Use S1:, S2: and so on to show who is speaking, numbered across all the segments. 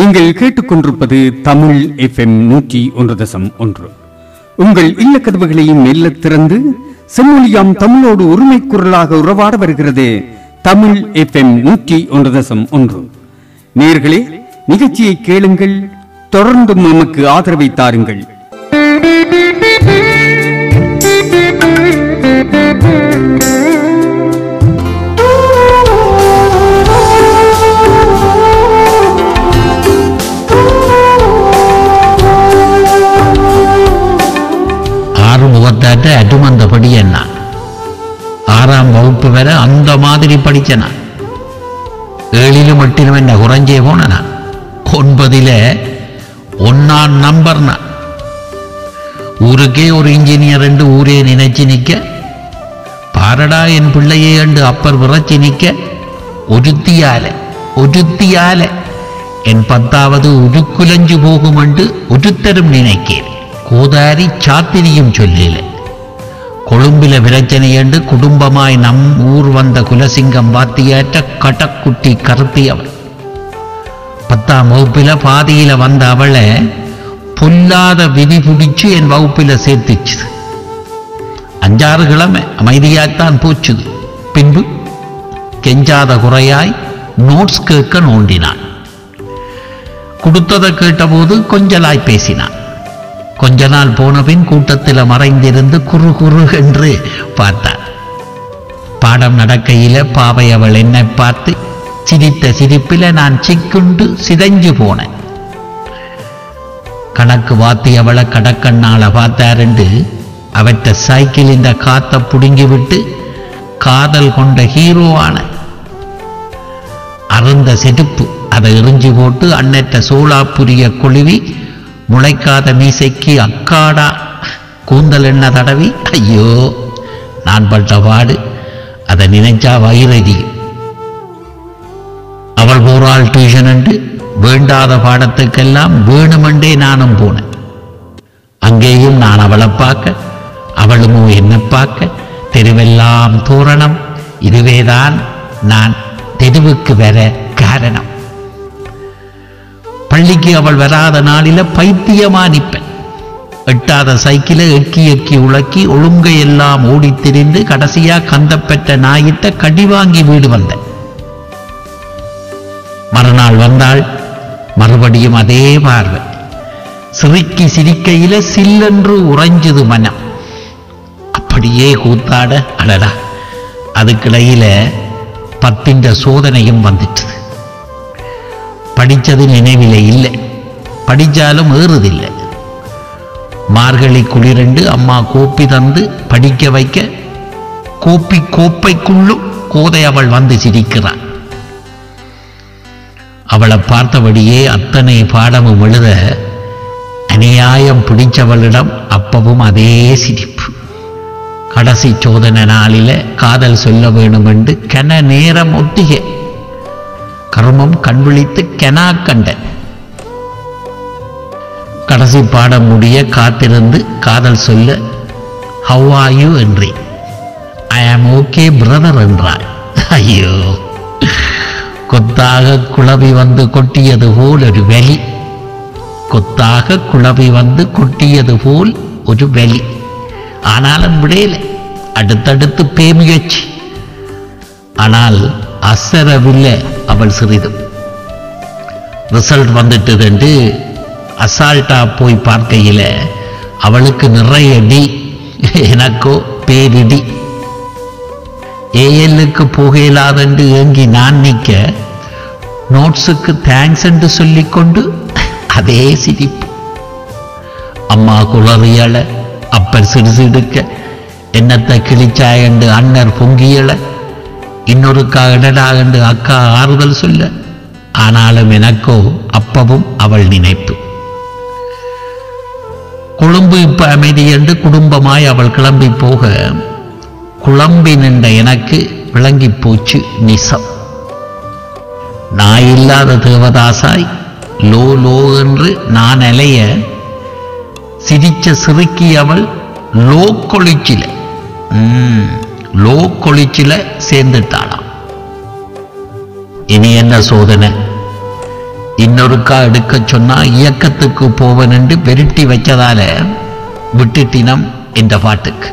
S1: நீங்கள் கேட்டுக்கொண்டிருப்பது தமிழ் எஃப்எம் நூற்றி ஒன்று தசம் ஒன்று உங்கள் இல்ல கதவுகளையும் மெல்ல திறந்து செம்மொழியாம் தமிழோடு உரிமை குரலாக உறவாட வருகிறது தமிழ் எஃப்எம் நூற்றி ஒன்று தசம் ஒன்று நேர்களே நிகழ்ச்சியை கேளுங்கள் தொடர்ந்தும் நமக்கு ஆதரவை தாருங்கள்
S2: ஆறு முகத்தாற்ற அட்டுமந்தபடி என்ன ஆறாம் வகுப்பு வரை அந்த மாதிரி படிச்ச நான் ஏழிலும் எட்டிலும் என்ன குறைஞ்சே போன நான் ஒன்பதில ஒன்னாம் நம்பர் நான் ஊருக்கே ஒரு இன்ஜினியர் என்று ஊரே நினைச்சு நிக்க பாரடா என் பிள்ளையே என்று அப்பர் விറச்சி நிக்க ஒருத்தியால ஒருத்தியால என் பத்தாவது உருக்குலஞ்சு போகும் என்று ஒருத்தரும் நினைக்கிறேன் கோதாரி சாத்திரியும் சொல்லல கொழும்பில பிரச்சனை என்று குடும்பமாய் நம் ஊர் வந்த குலசிங்கம் வாத்தியாற்ற கடக்குட்டி கருத்தியவள் பத்தாம் வகுப்பில பாதியில வந்த அவளை பொல்லாத விதி பிடிச்சு என் வகுப்பில சேர்த்துச்சுது அஞ்சாறு கிழமை அமைதியாய்த்தான் போச்சுது பின்பு கெஞ்சாத குறையாய் நோட்ஸ் கேட்க நோண்டினான் கொடுத்ததை கேட்டபோது கொஞ்சலாய் பேசினான் கொஞ்ச நாள் போன பின் கூட்டத்தில் மறைந்திருந்து குறு குறு என்று பார்த்தார் பாடம் நடக்கையில பாவை அவள் என்னை பார்த்து சிரித்த சிரிப்பில நான் சிக்குண்டு சிதைஞ்சு போனேன் கணக்கு வாத்தி அவளை கடக்கண்ணால பார்த்தாருண்டு அவற்ற சைக்கிள் இந்த காத்த புடுங்கி விட்டு காதல் கொண்ட ஹீரோவான அருந்த செடுப்பு அதை எறிஞ்சு போட்டு அன்னற்ற சோளாப்புரிய கொழுவி முளைக்காத மீசைக்கு அக்காடா கூந்தல் என்ன தடவி ஐயோ நான் பட்ட பாடு அதை நினைச்சா வயிறறியும் அவள் போறாள் டியூஷன் என்று வேண்டாத பாடத்துக்கெல்லாம் வேணுமென்றே நானும் போனேன் அங்கேயும் நான் அவளை பார்க்க அவளுமோ என்னை பார்க்க தெருவெல்லாம் தோரணம் இதுவேதான் நான் தெருவுக்கு வர காரணம் பள்ளிக்கு அவள் வராத நாளில பைத்தியமா நிப்பேன் எட்டாத சைக்கிளை எக்கி எக்கி உழக்கி ஒழுங்கை எல்லாம் ஓடித் திரிந்து கடைசியா கந்தப்பெற்ற நாயிட்ட கடி வாங்கி வீடு வந்தேன் மறுநாள் வந்தாள் மறுபடியும் அதே பார்வை சிரிக்கி சிரிக்கையில சில்லென்று உறைஞ்சுது மனம் அப்படியே கூத்தாட அடடா அதுக்கிடையில பத்தின்ற சோதனையும் வந்துட்டுது படிச்சது நினைவிலே இல்லை படிச்சாலும் ஏறுதில்லை மார்கழி குளிரண்டு அம்மா கோப்பி தந்து படிக்க வைக்க கோப்பி கோப்பைக்குள்ளும் கோதை அவள் வந்து சிரிக்கிறாள் அவளை பார்த்தபடியே அத்தனை பாடமும் எழுத அநியாயம் பிடிச்சவளிடம் அப்பவும் அதே சிரிப்பு கடைசி சோதனை நாளில காதல் சொல்ல வேணும் என்று கன நேரம் ஒத்திகை கர்மம் கண்விழித்து கெனா கண்ட கடைசி பாடம் முடிய காத்திருந்து காதல் சொல்ல ஹவ் ஆர் யூ என்றேன் ஐ ஆம் ஓகே பிரதர் என்றாள் ஐயோ கொத்தாக குழவி வந்து கொட்டியது போல் ஒரு வெளி கொத்தாக குழவி வந்து கொட்டியது போல் ஒரு வெளி ஆனாலும் விடையில அடுத்தடுத்து பேமுயற்சி ஆனால் அசரவில்லை அவள் சிறிதும் ரிசல்ட் வந்துட்டது என்று அசால்ட்டா போய் பார்க்கையில அவளுக்கு நிறைய டி எனக்கோ பேரிடி ஏஎல்லுக்கு புகையிலாதென்று ஏங்கி நான் நிற்க நோட்ஸுக்கு தேங்க்ஸ் என்று சொல்லிக்கொண்டு அதே சிரிப்பு அம்மா குளறியல அப்பர் சிறுசிடுக்க என்னத்தை கிழிச்சாய் என்று அண்ணர் பொங்கியல இன்னொருக்கா இடடா என்று அக்கா ஆறுதல் சொல்ல ஆனாலும் எனக்கோ அப்பவும் அவள் நினைப்பு கொழும்பு இப்ப அமைதி என்று குடும்பமாய் அவள் கிளம்பி போக குழம்பி நின்ற எனக்கு விளங்கி போச்சு நிசம் நான் இல்லாத தேவதாசாய் லோ லோ என்று நான் அலைய சிரிச்ச சிறுக்கி அவள் லோ கொளிச்சில ம், லோ கொளிச்சில சேர்ந்துட்டாளாம் இனி என்ன சோதனை இன்னொருக்கா எடுக்க சொன்னா இயக்கத்துக்கு போவன் என்று பெருட்டி வச்சதால விட்டுட்டினம் இந்த பாட்டுக்கு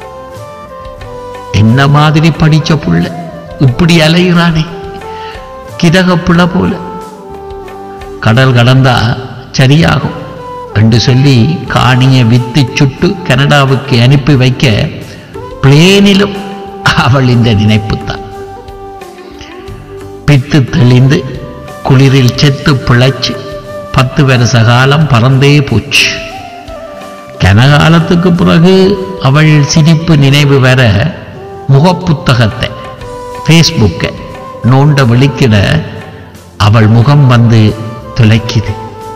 S2: என்ன மாதிரி படிச்ச புள்ள இப்படி அலைகிறானே கிதக புள்ள போல கடல் கடந்தா சரியாகும் என்று சொல்லி காணிய வித்து சுட்டு கனடாவுக்கு அனுப்பி வைக்க பிளேனிலும் அவள் இந்த நினைப்புத்தான் பித்து தெளிந்து குளிரில் செத்து பிழைச்சு பத்து வருஷ காலம் பறந்தே போச்சு கனகாலத்துக்கு பிறகு அவள் சிரிப்பு நினைவு வர முகப்புத்தகத்தை ஃபேஸ்புக்கை நோண்ட விழிக்கிட அவள் முகம் வந்து துளைக்குது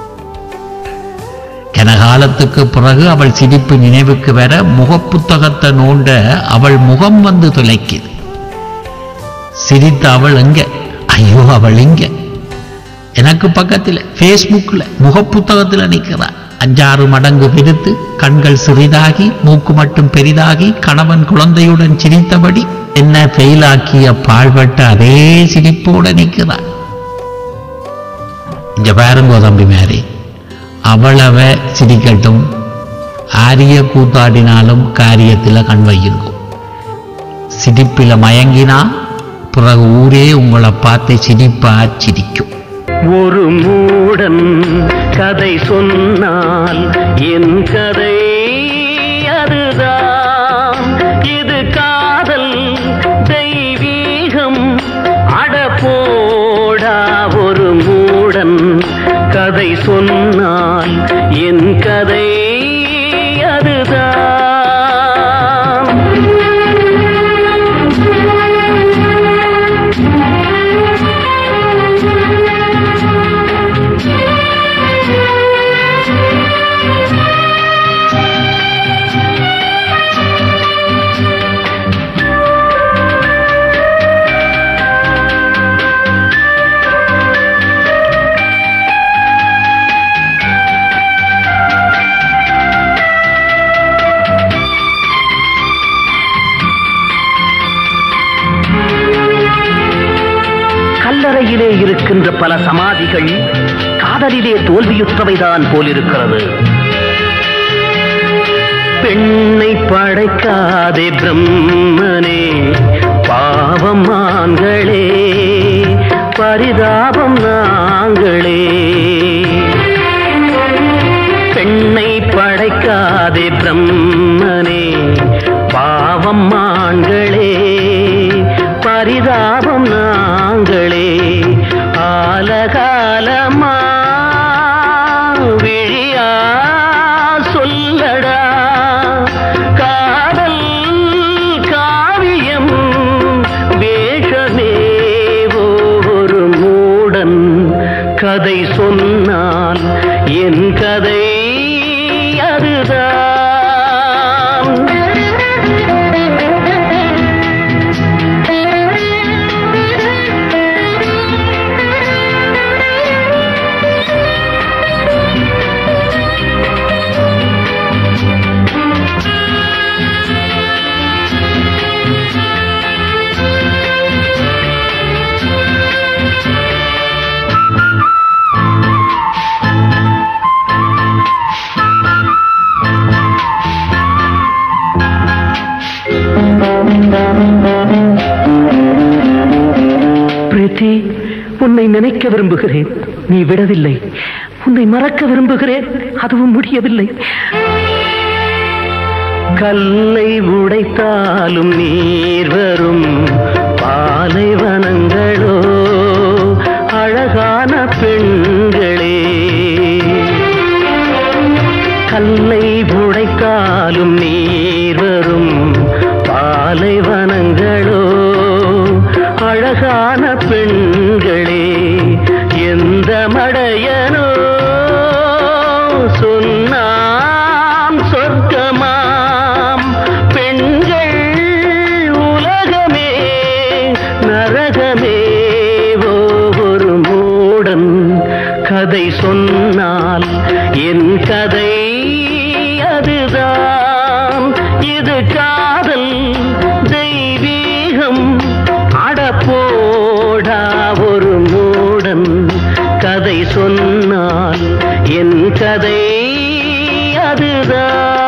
S2: கனகாலத்துக்கு பிறகு அவள் சிரிப்பு நினைவுக்கு வர முகப்புத்தகத்தை நோண்ட அவள் முகம் வந்து துளைக்குது சிரித்த அவள் எங்க ஐயோ அவள் இங்க எனக்கு பக்கத்தில் ஃபேஸ்புக்கில் முகப்புத்தகத்தில் நிற்கிறாள் அஞ்சாறு மடங்கு விருத்து கண்கள் சிறிதாகி மூக்கு மட்டும் பெரிதாகி கணவன் குழந்தையுடன் சிரித்தபடி என்ன ஃபெயிலாக்கிய பாழ்பட்ட அதே சிரிப்போட நிற்கிறாள் இங்க பாருங்க தம்பி மேரி அவளவ சிரிக்கட்டும் ஆரிய கூத்தாடினாலும் காரியத்தில் கண் வையுங்கோ சிரிப்பில மயங்கினா பிறகு ஊரே உங்களை பார்த்து சிரிப்பா சிரிக்கும்
S3: ஒரு மூடன் கதை சொன்னால் என் கதை அதுதான் இது காதல் தெய்வீகம் அடப்போடா ஒரு மூடன் கதை சொன்னால் என் கதை அதுதான் கல்லறையிலே இருக்கின்ற பல சமாதிகள் காதலிலே தோல்வியுற்றவைதான் போலிருக்கிறது பெண்ணை படைக்காதே பிரம்மனே பாவம் ஆண்களே பரிதாபம் நாங்களே பெண்ணை படைக்காதே பிரம்மனே பாவம் ஆண்களே பரிதாபம் நாங்களே ஆலகாலமா விழியா சொல்லடா காதல் காவியம் வேஷமே ஒரு மூடன் கதை சொன்னால் என் கதை அதுதான் பிரீத்தி உன்னை நினைக்க விரும்புகிறேன் நீ விடவில்லை உன்னை மறக்க விரும்புகிறேன் அதுவும் முடியவில்லை கல்லை உடைத்தாலும் நீர் வரும் பாலைவனங்களோ அழகான பெண்களே கல்லை உடைத்தாலும் நீர் வரும் பாலைவனங்களோ அழகான பெண்களே எந்த மடையனோ சொன்னாம் சொர்க்கமாம் பெண்கள் உலக கதை அதுதான்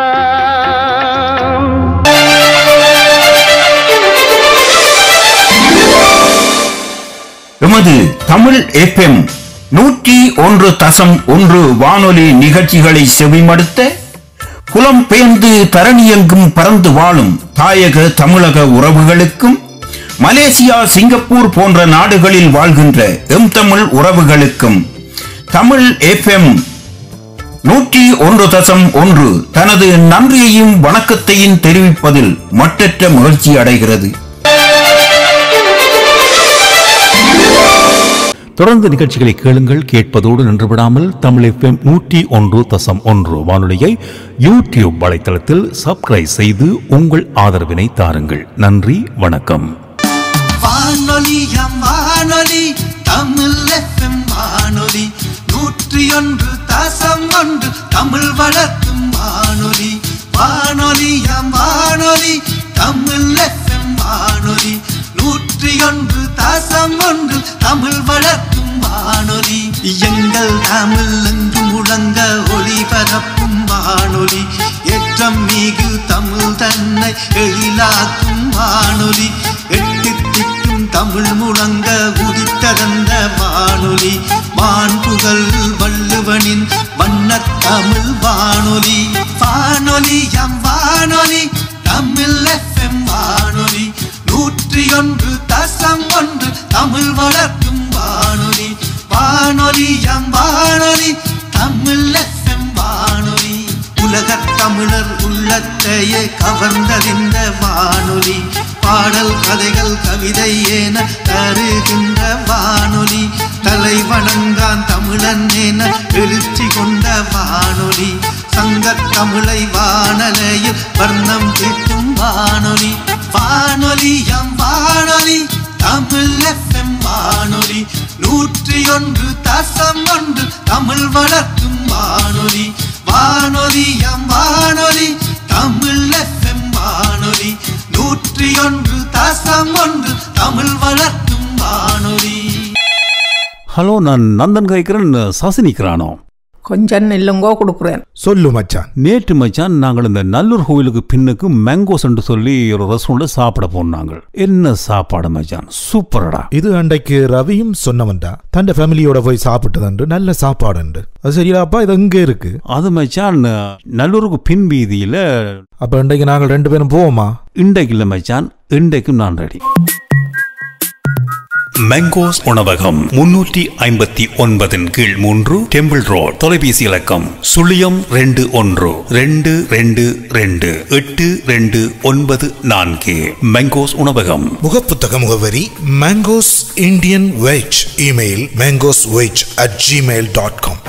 S4: எமது தமிழ் எஃப்எம் நூற்றி ஒன்று தசம் ஒன்று வானொலி நிகழ்ச்சிகளை செவிமடுத்த புலம்பெயர்ந்து தரணியெங்கும் பறந்து வாழும் தாயக தமிழக உறவுகளுக்கும் மலேசியா சிங்கப்பூர் போன்ற நாடுகளில் வாழ்கின்ற எம் தமிழ் உறவுகளுக்கும் தமிழ் எஃப்எம் நூற்றி ஒன்று தசம் ஒன்று தனது நன்றியையும் வணக்கத்தையும் தெரிவிப்பதில் மட்டற்ற மகிழ்ச்சி அடைகிறது
S5: தொடர்ந்து நிகழ்ச்சிகளை கேளுங்கள் கேட்பதோடு நின்றுவிடாமல் தமிழ் எஃப்எம் நூற்றி ஒன்று தசம் ஒன்று வானொலியை யூடியூப் வலைத்தளத்தில் சப்ஸ்கிரைப் செய்து உங்கள் ஆதரவினை தாருங்கள் நன்றி வணக்கம்
S6: வானொலியம் வானொலி தமிழ் எஃப்எம் வானொலி நூற்றி ஒன்று தசம் ஒன்று தமிழ் வளர்க்கும் வானொலி வானொலியம் வானொலி தமிழ் எஃப்எம் வானொலி நூற்றி ஒன்று தசம் ஒன்று தமிழ் வளர்க்கும் வானொலி எங்கள் தமிழ் என்று முழங்க ஒளிபரப்பும் வானொலி ஏற்றம் மிகு தமிழ் தன்னை எழிலாக்கும் வானொலி எட்டு திக்கும் தமிழ் முழங்க உதித்ததந்த வானொலி வான்புகள் வள்ளுவனின் வண்ணத் தமிழ் வானொலி வானொலி எம் வானொலி தமிழ் எஃப்எம் வானொலி நூற்றி ஒன்று தசம் ஒன்று தமிழ் வளர்க்கும் வானொலி வானொலி எம் வானொலி தமிழ் எஃப்எம் வானொலி உலகத் தமிழர் உள்ளத்தையே கவர்ந்தறிந்த வானொலி பாடல் கதைகள் கவிதை என தருகின்ற வானொலி தலை வணங்கான் தமிழன் என எழுச்சி கொண்ட வானொலி சங்கத் தமிழை வானலையில் வர்ணம் தீட்டும் வானொலி வானொலி எம் வானொலி தமிழ் எஃப்எம் வானொலி நூற்றி ஒன்று தசம் ஒன்று தமிழ் வளர்க்கும் வானொலி வானொலி எம் வானொலி தமிழ் எஃப்எம் வானொலி நூற்றி ஒன்று தசம் ஒன்று தமிழ் வளர்க்கும் வானொலி
S5: ஹலோ நான் நந்தன் காய்க்கிறேன் சாசினிக்கிறானோ
S7: கொஞ்சம் நெல்லுங்கோ கொடுக்குறேன்
S8: சொல்லு மச்சான்
S5: நேற்று மச்சான் நாங்கள் இந்த நல்லூர் கோவிலுக்கு பின்னுக்கு மேங்கோஸ் என்று சொல்லி ஒரு ரெஸ்டாரண்ட்ல சாப்பிட போனாங்க என்ன சாப்பாடு மச்சான் சூப்பரடா
S8: இது அன்றைக்கு ரவியும் சொன்னவன்டா தன் ஃபேமிலியோட போய் சாப்பிட்டதுண்டு நல்ல சாப்பாடுண்டு அது சரியாப்பா இது எங்க இருக்கு
S5: அது மச்சான் நல்லூருக்கு பின் வீதியில
S8: அப்ப இன்றைக்கு நாங்கள் ரெண்டு பேரும் போவோமா
S5: இன்றைக்கு இல்லை மச்சான் இன்றைக்கும் நான் ரெடி மேங்கோஸ் உணவகம் முன்னூற்றி ஐம்பத்தி ஒன்பதின் கீழ் மூன்று டெம்பிள் ரோட் தொலைபேசி இலக்கம் சுழியம் ரெண்டு ஒன்று ரெண்டு ரெண்டு ரெண்டு எட்டு ரெண்டு ஒன்பது நான்கு மேங்கோஸ் உணவகம்
S9: முகப்புத்தக முகவரி Mangoes Indian veg email Mangoes veg at Gmail dot com